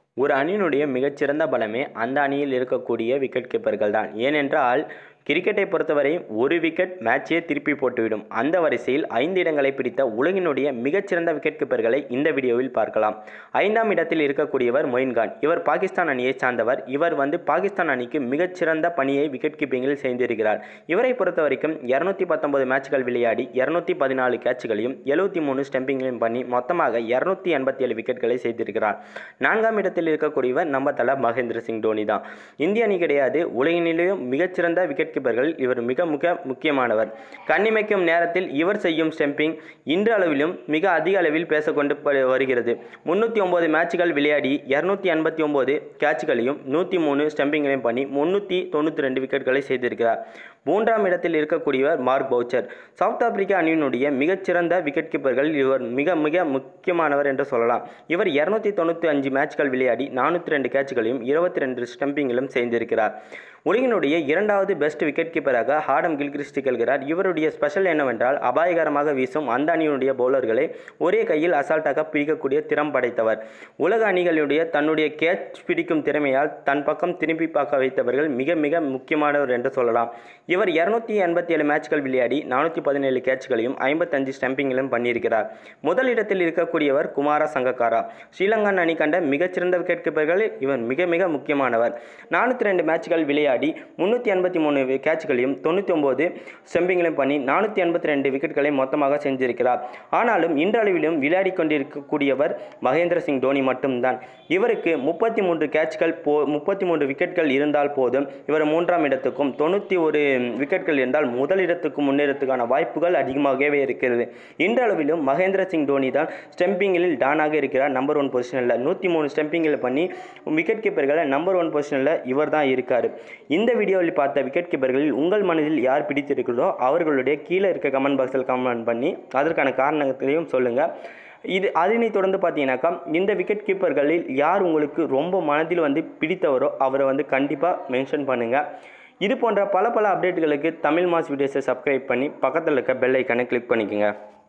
ஒரு அணியினுடைய மிகச்சிறந்த பலமே அந்த அணியில் இருக்கக்கூடிய விக்கெட் கீப்பர்கள் தான் ஏனென்றால் கிரிக்கெட்டை பொறுத்தவரை ஒரு விக்கெட் மேட்சே திருப்பி போட்டுவிடும் அந்த வரிசையில் ஐந்து இடங்களை பிடித்த உலகினுடைய மிகச்சிறந்த விக்கெட் கீப்பர்களை இந்த வீடியோவில் பார்க்கலாம் ஐந்தாம் இடத்தில் இருக்கக்கூடியவர் மொயின் கான் இவர் பாகிஸ்தான் அணியை சார்ந்தவர் இவர் வந்து பாகிஸ்தான் அணிக்கு மிகச்சிறந்த பணியை விக்கெட் கீப்பிங்கில் செய்திருக்கிறார் இவரை பொறுத்த வரைக்கும் இரநூத்தி பத்தொன்பது மேட்ச்கள் விளையாடி இரநூத்தி பதினாலு கேட்ச்களையும் எழுபத்தி மூணு ஸ்டம்பிங்களையும் பண்ணி மொத்தமாக இரநூத்தி எண்பத்தி ஏழு விக்கெட்களை செய்திருக்கிறார் நான்காம் இடத்தில் இருக்கக்கூடியவர் நம்ம தல மகேந்திர சிங் தோனி தான் இந்திய அணி கிடையாது உலகினிலேயும் மிகச்சிறந்த விக்கெட் கீப்பர்கள் இவர் மிக மிக முக்கியமானவர் கண்ணிமைக்கும் நேரத்தில் இவர் செய்யும் ஸ்டெம்பிங் இன்று அளவிலும் மிக அதிக அளவில் பேசக்கொண்டு ப- வருகிறது முன்னூற்றி ஒம்பது மேட்ச்கள் விளையாடி இரநூத்தி எண்பத்தி ஒம்பது கேட்ச்களையும் நூற்றி மூணு ஸ்டம்பிங்களையும் பண்ணி முன்னூற்றி தொண்ணூற்றி ரெண்டு விக்கெட்களை செய்திருக்கிறார் மூன்றாம் இடத்தில் இருக்கக்கூடியவர் மார்க் பவுச்சர் சவுத் ஆப்பிரிக்கா அணியினுடைய மிகச்சிறந்த விக்கெட் கீப்பர்கள் இவர் மிக மிக முக்கியமானவர் என்று சொல்லலாம் இவர் இரநூத்தி தொண்ணூற்றி அஞ்சு மேட்ச்கள் விளையாடி நானூற்றி ரெண்டு கேட்ச்களையும் இருபத்தி ரெண்டு ஸ்டம்பிங்கிலும் செய்திருக்கிறார் உலகினுடைய இரண்டாவது பெஸ்ட் விக்கெட் கீப்பராக ஹாடம் கில்கிறிஸ்ட் திகழ்கிறார் இவருடைய ஸ்பெஷல் என்னவென்றால் அபாயகரமாக வீசும் அந்த அணியினுடைய பவுலர்களை ஒரே கையில் அசால்ட்டாக பிடிக்கக்கூடிய திறம் படைத்தவர் உலக அணிகளுடைய தன்னுடைய கேட்ச் பிடிக்கும் திறமையால் தன் பக்கம் திரும்பி பார்க்க வைத்தவர்கள் மிக மிக முக்கியமானவர் என்று சொல்லலாம் இவர் இரநூத்தி எண்பத்தி ஏழு மேட்ச்கள் விளையாடி நானூற்றி பதினேழு கேட்ச்களையும் ஐம்பத்தஞ்சு ஸ்டம்பிங்கிலும் பண்ணியிருக்கிறார் முதல் இடத்தில் இருக்கக்கூடியவர் குமார சங்கக்காரா ஸ்ரீலங்கன் அணி கண்ட மிகச்சிறந்த விக்கெட் கீப்பர்களில் இவர் மிக மிக முக்கியமானவர் நானூற்றி ரெண்டு மேட்ச்கள் விளையாடி முன்னூற்றி எண்பத்தி மூணு கேட்ச்களையும் தொண்ணூற்றி ஒம்பது ஸ்டம்பிங்களையும் பண்ணி நானூற்றி எண்பத்தி ரெண்டு விக்கெட்களை மொத்தமாக செஞ்சிருக்கிறார் ஆனாலும் இன்றளவிலும் விளையாடி கொண்டிருக்கக்கூடியவர் மகேந்திர சிங் தோனி மட்டும்தான் இவருக்கு முப்பத்தி மூன்று கேட்ச்கள் போ முப்பத்தி மூன்று விக்கெட்கள் இருந்தால் போதும் இவர் மூன்றாம் இடத்துக்கும் தொண்ணூற்றி ஒரு விக்கெட்கள் இருந்தால் முதலிடத்துக்கு முன்னேறத்துக்கான வாய்ப்புகள் அதிகமாகவே இருக்கிறது இன்றளவிலும் மகேந்திர சிங் தோனி தான் ஸ்டெம்பிங்கில் டானாக இருக்கிறார் நம்பர் ஒன் பொசிஷனில் நூற்றி மூணு ஸ்டெம்பிங்கில் பண்ணி விக்கெட் கீப்பர்களை நம்பர் ஒன் பொசிஷனில் இவர் தான் இருக்கார் இந்த வீடியோவில் பார்த்த விக்கெட் கீப்பர்களில் உங்கள் மனதில் யார் பிடித்திருக்கிறதோ அவர்களுடைய கீழே இருக்க கமெண்ட் பாக்ஸில் கமெண்ட் பண்ணி அதற்கான காரணத்தையும் சொல்லுங்கள் இது அதனை தொடர்ந்து பார்த்தீங்கன்னாக்கா இந்த விக்கெட் கீப்பர்களில் யார் உங்களுக்கு ரொம்ப மனதில் வந்து பிடித்தவரோ அவரை வந்து கண்டிப்பாக மென்ஷன் பண்ணுங்கள் இது போன்ற பல பல அப்டேட்டுகளுக்கு தமிழ் மாஸ் வீடியோஸை சப்ஸ்கிரைப் பண்ணி பக்கத்தில் இருக்க பெல் ஐக்கானை கிளிக் பண்ணிக்கோங்க